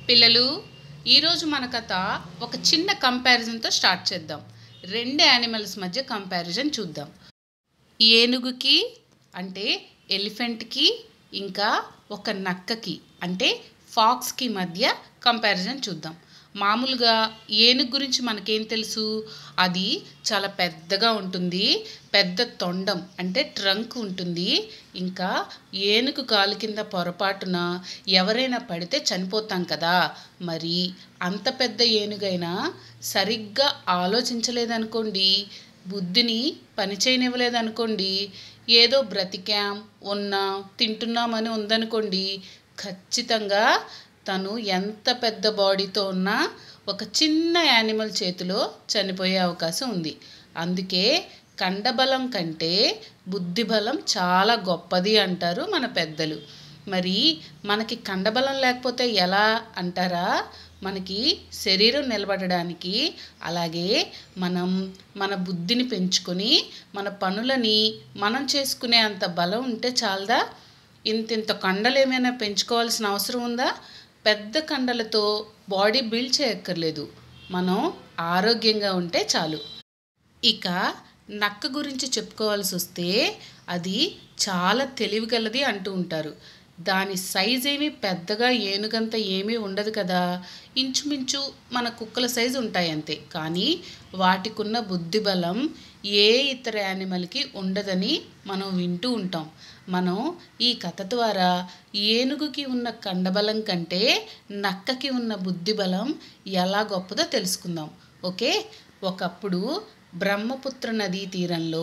పిల్లలు ఈరోజు మన కథ ఒక చిన్న కంపారిజన్తో స్టార్ట్ చేద్దాం రెండు యానిమల్స్ మధ్య కంపారిజన్ చూద్దాం ఏనుగుకి అంటే ఎలిఫెంట్కి ఇంకా ఒక నక్కకి అంటే ఫాక్స్కి మధ్య కంపారిజన్ చూద్దాం మామూలుగా ఏనుగు గురించి మనకేం తెలుసు అది చాలా పెద్దగా ఉంటుంది పెద్ద తొండం అంటే ట్రంక్ ఉంటుంది ఇంకా ఏనుగు కాలు కింద పొరపాటున ఎవరైనా పడితే చనిపోతాం కదా మరి అంత పెద్ద ఏనుగైనా సరిగ్గా ఆలోచించలేదనుకోండి బుద్ధిని పని చేయనివ్వలేదనుకోండి ఏదో బ్రతికాం ఉన్నాం తింటున్నామని ఉందనుకోండి ఖచ్చితంగా తను ఎంత పెద్ద బాడీతో ఉన్నా ఒక చిన్న యానిమల్ చేతిలో చనిపోయే అవకాశం ఉంది అందుకే కండబలం కంటే బుద్ధిబలం చాలా గొప్పది అంటారు మన పెద్దలు మరి మనకి కండబలం లేకపోతే ఎలా అంటారా మనకి శరీరం నిలబడడానికి అలాగే మనం మన బుద్ధిని పెంచుకొని మన పనులని మనం చేసుకునే అంత బలం ఉంటే చాలదా ఇంత ఇంత కండలు ఏమైనా పెంచుకోవాల్సిన అవసరం ఉందా పెద్ద కండలతో బాడీ బిల్డ్ చేయక్కర్లేదు మనం ఆరోగ్యంగా ఉంటే చాలు ఇక నక్క గురించి చెప్పుకోవాల్సి వస్తే అది చాలా తెలివిగలది అంటూ ఉంటారు దాని సైజ్ ఏమీ పెద్దగా ఏనుగంత ఏమీ ఉండదు కదా ఇంచుమించు మన కుక్కల సైజు ఉంటాయి అంతే కానీ వాటికున్న బుద్ధి బలం ఏ ఇతర యానిమల్కి ఉండదని మనం వింటూ ఉంటాం మనం ఈ కథ ద్వారా ఏనుగుకి ఉన్న కండబలం కంటే నక్కకి ఉన్న బుద్ధి బలం ఎలా గొప్పదో తెలుసుకుందాం ఓకే ఒకప్పుడు బ్రహ్మపుత్ర నదీ తీరంలో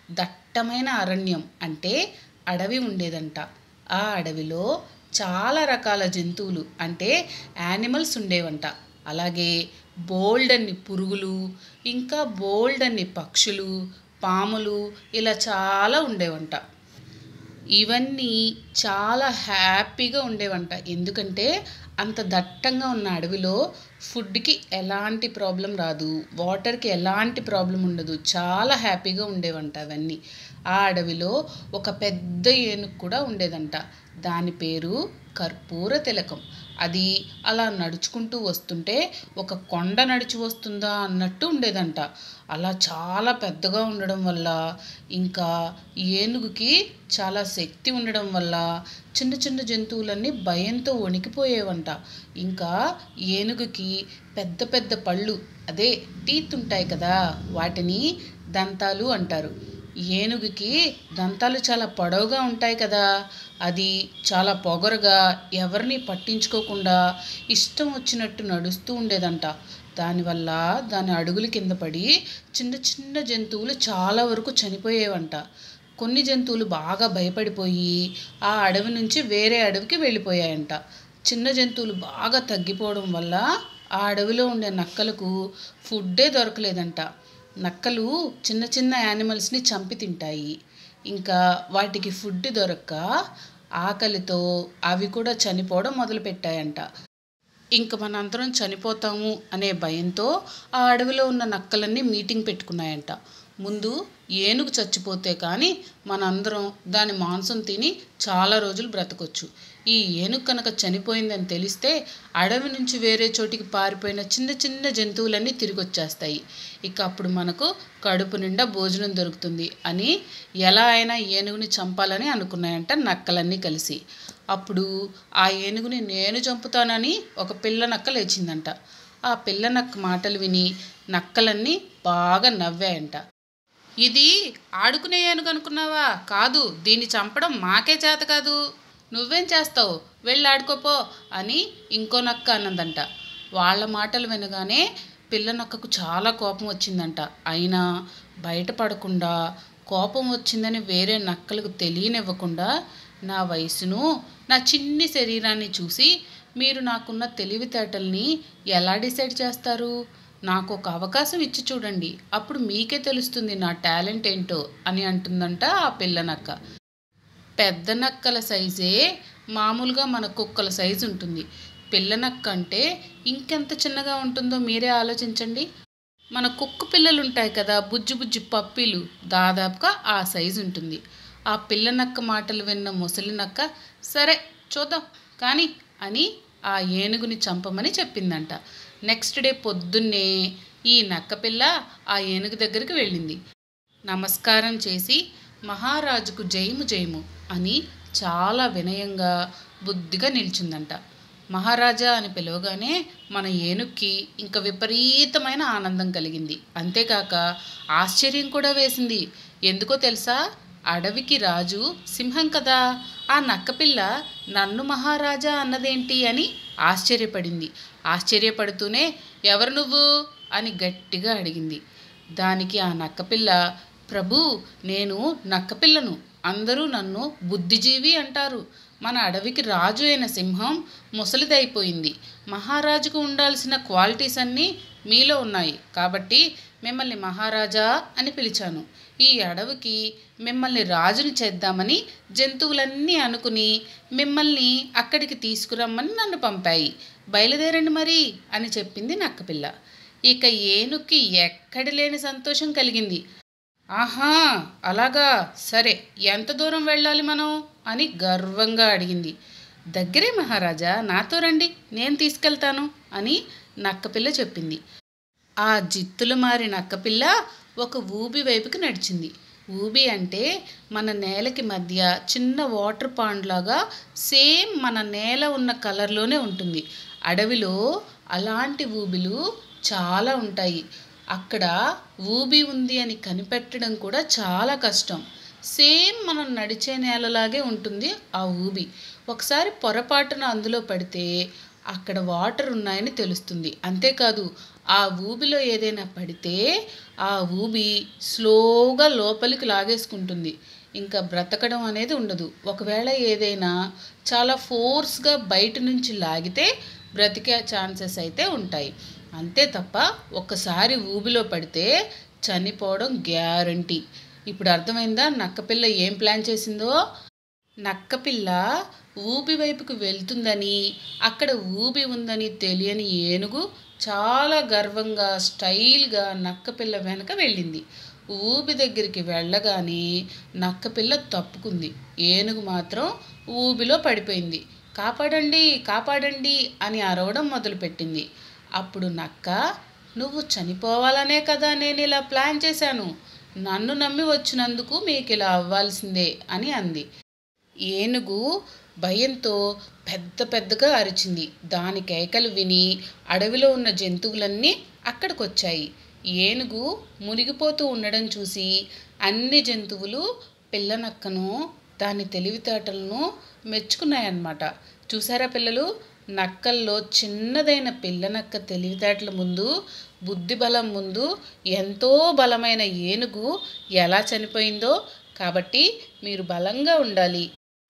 దట్టమైన అరణ్యం అంటే అడవి ఉండేదంట ఆ అడవిలో చాలా రకాల జంతువులు అంటే యానిమల్స్ ఉండేవంట అలాగే బోల్డ్ అన్ని పురుగులు ఇంకా బోల్డ్ అన్ని పక్షులు పాములు ఇలా చాలా ఉండేవంట ఇవన్నీ చాలా హ్యాపీగా ఉండేవంట ఎందుకంటే అంత దట్టంగా ఉన్న అడవిలో ఫుడ్కి ఎలాంటి ప్రాబ్లం రాదు వాటర్కి ఎలాంటి ప్రాబ్లం ఉండదు చాలా హ్యాపీగా ఉండేవంట అవన్నీ ఆ అడవిలో ఒక పెద్ద ఏనుగు కూడా ఉండేదంట దాని పేరు కర్పూర తిలకం అది అలా నడుచుకుంటూ వస్తుంటే ఒక కొండ నడిచి వస్తుందా అన్నట్టు ఉండేదంట అలా చాలా పెద్దగా ఉండడం వల్ల ఇంకా ఏనుగుకి చాలా శక్తి ఉండడం వల్ల చిన్న చిన్న జంతువులన్నీ భయంతో వణికిపోయేవంట ఇంకా ఏనుగుకి పెద్ద పెద్ద పళ్ళు అదే టీత్ ఉంటాయి కదా వాటిని దంతాలు అంటారు ఏనుగుకి దంతాలు చాలా పొడవుగా ఉంటాయి కదా అది చాలా పొగరుగా ఎవరిని పట్టించుకోకుండా ఇష్టం వచ్చినట్టు నడుస్తూ ఉండేదంట దానివల్ల దాని అడుగులు కింద పడి చిన్న చిన్న జంతువులు చాలా వరకు చనిపోయేవంట కొన్ని జంతువులు బాగా భయపడిపోయి ఆ అడవి నుంచి వేరే అడవికి వెళ్ళిపోయాయంట చిన్న జంతువులు బాగా తగ్గిపోవడం వల్ల ఆ అడవిలో ఉండే నక్కలకు ఫుడ్డే దొరకలేదంట నక్కలు చిన్న చిన్న యానిమల్స్ని చంపి తింటాయి ఇంకా వాటికి ఫుడ్ దొరక్క ఆకలితో అవి కూడా చనిపోవడం మొదలుపెట్టాయంట ఇంక మనందరం చనిపోతాము అనే భయంతో ఆ అడవిలో ఉన్న నక్కలన్నీ మీటింగ్ పెట్టుకున్నాయంట ముందు ఏనుగు చచ్చిపోతే కానీ మనందరం దాని మాంసం తిని చాలా రోజులు బ్రతకొచ్చు ఈ ఏనుగు కనుక చనిపోయిందని తెలిస్తే అడవి నుంచి వేరే చోటికి పారిపోయిన చిన్న చిన్న జంతువులన్నీ తిరిగి వచ్చేస్తాయి ఇక అప్పుడు మనకు కడుపు నిండా భోజనం దొరుకుతుంది అని ఎలా అయినా ఏనుగుని చంపాలని అనుకున్నాయంట నక్కలన్నీ కలిసి అప్పుడు ఆ ఏనుగుని నేను చంపుతానని ఒక పిల్ల నక్క లేచిందంట ఆ పిల్ల నక్క మాటలు విని నక్కలన్నీ బాగా నవ్వాయంట ఇది ఆడుకునే ఏనుగు అనుకున్నావా కాదు దీన్ని చంపడం మాకే చేత కాదు నువ్వేం చేస్తావు వెళ్ళి ఆడుకోపో అని ఇంకో నక్క అన్నదంట వాళ్ళ మాటలు వినగానే పిల్ల నక్కకు చాలా కోపం వచ్చిందంట అయినా బయటపడకుండా కోపం వచ్చిందని వేరే నక్కలకు తెలియనివ్వకుండా నా వయసును నా చిన్ని శరీరాన్ని చూసి మీరు నాకున్న తెలివితేటల్ని ఎలా డిసైడ్ చేస్తారు నాకు ఒక అవకాశం ఇచ్చి చూడండి అప్పుడు మీకే తెలుస్తుంది నా టాలెంట్ ఏంటో అని అంటుందంట ఆ పిల్ల నక్క పెద్ద నక్కల సైజే మామూలుగా మన కుక్కల సైజు ఉంటుంది పిల్ల నక్క అంటే ఇంకెంత చిన్నగా ఉంటుందో మీరే ఆలోచించండి మన కుక్క పిల్లలు ఉంటాయి కదా బుజ్జి బుజ్జి పప్పీలు దాదాపుగా ఆ సైజు ఉంటుంది ఆ పిల్ల నక్క మాటలు విన్న ముసలి నక్క సరే చూద్దాం కానీ అని ఆ ఏనుగుని చంపమని చెప్పిందంట నెక్స్ట్ డే పొద్దున్నే ఈ నక్కపిల్ల ఆ ఏనుగు దగ్గరికి వెళ్ళింది నమస్కారం చేసి మహారాజుకు జయము జయము అని చాలా వినయంగా బుద్ధిగా నిల్చుందంట మహారాజా అని పిలవగానే మన ఏనుక్కి ఇంకా విపరీతమైన ఆనందం కలిగింది అంతేకాక ఆశ్చర్యం కూడా వేసింది ఎందుకో తెలుసా అడవికి రాజు సింహం కదా ఆ నక్కపిల్ల నన్ను మహారాజా అన్నదేంటి అని ఆశ్చర్యపడింది ఆశ్చర్యపడుతూనే ఎవరు నువ్వు అని గట్టిగా అడిగింది దానికి ఆ నక్కపిల్ల ప్రభు నేను నక్కపిల్లను అందరూ నన్ను బుద్ధిజీవి అంటారు మన అడవికి రాజు అయిన సింహం ముసలిదైపోయింది మహారాజుకు ఉండాల్సిన క్వాలిటీస్ అన్నీ మీలో ఉన్నాయి కాబట్టి మిమ్మల్ని మహారాజా అని పిలిచాను ఈ అడవికి మిమ్మల్ని రాజుని చేద్దామని జంతువులన్నీ అనుకుని మిమ్మల్ని అక్కడికి తీసుకురమ్మని నన్ను పంపాయి బయలుదేరండి మరి అని చెప్పింది నక్కపిల్ల ఇక ఏనుక్కి ఎక్కడి లేని సంతోషం కలిగింది ఆహా అలాగా సరే ఎంత దూరం వెళ్ళాలి మనం అని గర్వంగా అడిగింది దగ్గరే మహారాజా నాతో రండి నేను తీసుకెళ్తాను అని నక్కపిల్ల చెప్పింది ఆ జిత్తులు మారి నక్కపిల్ల ఒక ఊబి వైపుకి నడిచింది ఊబి అంటే మన నేలకి మధ్య చిన్న వాటర్ పాండ్ లాగా సేమ్ మన నేల ఉన్న కలర్లోనే ఉంటుంది అడవిలో అలాంటి ఊబిలు చాలా ఉంటాయి అక్కడ ఊబి ఉంది అని కనిపెట్టడం కూడా చాలా కష్టం సేమ్ మనం నడిచే నేలలాగే ఉంటుంది ఆ ఊబి ఒకసారి పొరపాటున అందులో పడితే అక్కడ వాటర్ ఉన్నాయని తెలుస్తుంది అంతేకాదు ఆ ఊబిలో ఏదైనా పడితే ఆ ఊబి స్లోగా లోపలికి లాగేసుకుంటుంది ఇంకా బ్రతకడం అనేది ఉండదు ఒకవేళ ఏదైనా చాలా ఫోర్స్గా బయట నుంచి లాగితే బ్రతికే ఛాన్సెస్ అయితే ఉంటాయి అంతే తప్ప ఒక్కసారి ఊబిలో పడితే చనిపోవడం గ్యారంటీ ఇప్పుడు అర్థమైందా నక్కపిల్ల ఏం ప్లాన్ చేసిందో నక్కపిల్ల ఊబి వైపుకు వెళ్తుందని అక్కడ ఊబి ఉందని తెలియని ఏనుగు చాలా గర్వంగా స్టైల్గా నక్కపిల్ల వెనక వెళ్ళింది ఊబి దగ్గరికి వెళ్ళగానే నక్కపిల్ల తప్పుకుంది ఏనుగు మాత్రం ఊబిలో పడిపోయింది కాపాడండి కాపాడండి అని అరవడం మొదలుపెట్టింది అప్పుడు నక్క నువ్వు చనిపోవాలనే కదా నేను ఇలా ప్లాన్ చేశాను నన్ను నమ్మి వచ్చినందుకు మీకు ఇలా అవ్వాల్సిందే అని అంది ఏనుగు భయంతో పెద్ద పెద్దగా అరిచింది దాని కేకలు విని అడవిలో ఉన్న జంతువులన్నీ అక్కడికి వచ్చాయి ఏనుగు మునిగిపోతూ ఉండడం చూసి అన్ని జంతువులు పిల్లనక్కను దాని తెలివితేటలను మెచ్చుకున్నాయన్నమాట చూసారా పిల్లలు నక్కల్లో చిన్నదైన పిల్లనక్క తెలివితేటల ముందు బుద్ధి బలం ముందు ఎంతో బలమైన ఏనుగు ఎలా చనిపోయిందో కాబట్టి మీరు బలంగా ఉండాలి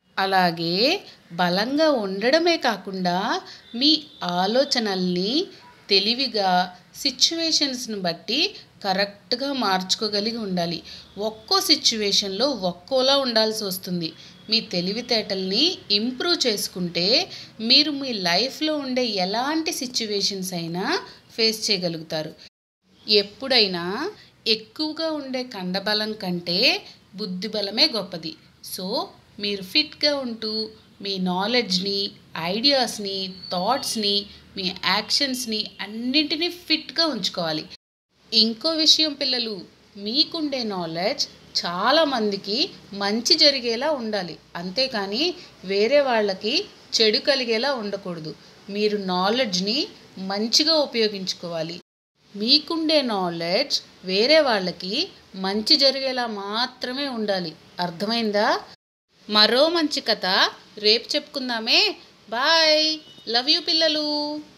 అలాగే బలంగా ఉండడమే కాకుండా మీ ఆలోచనల్ని తెలివిగా సిచ్యువేషన్స్ని బట్టి కరెక్ట్గా మార్చుకోగలిగి ఉండాలి ఒక్కో సిచ్యువేషన్లో ఒక్కోలా ఉండాల్సి వస్తుంది మీ తెలివితేటల్ని ఇంప్రూవ్ చేసుకుంటే మీరు మీ లైఫ్లో ఉండే ఎలాంటి సిచ్యువేషన్స్ అయినా ఫేస్ చేయగలుగుతారు ఎప్పుడైనా ఎక్కువగా ఉండే కండబలం కంటే బుద్ధిబలమే గొప్పది సో మీరు ఫిట్గా ఉంటూ మీ నాలెడ్జ్ని ఐడియాస్ని థాట్స్ని మీ యాక్షన్స్ని అన్నింటినీ ఫిట్గా ఉంచుకోవాలి ఇంకో విషయం పిల్లలు మీకుండే నాలెడ్జ్ చాలామందికి మంచి జరిగేలా ఉండాలి అంతేకాని వేరే వాళ్ళకి చెడు కలిగేలా ఉండకూడదు మీరు నాలెడ్జ్ని మంచిగా ఉపయోగించుకోవాలి మీకుండే నాలెడ్జ్ వేరే వాళ్ళకి మంచి జరిగేలా మాత్రమే ఉండాలి అర్థమైందా మరో మంచి కథ రేపు చెప్పుకుందామే బాయ్ లవ్ యూ పిల్లలు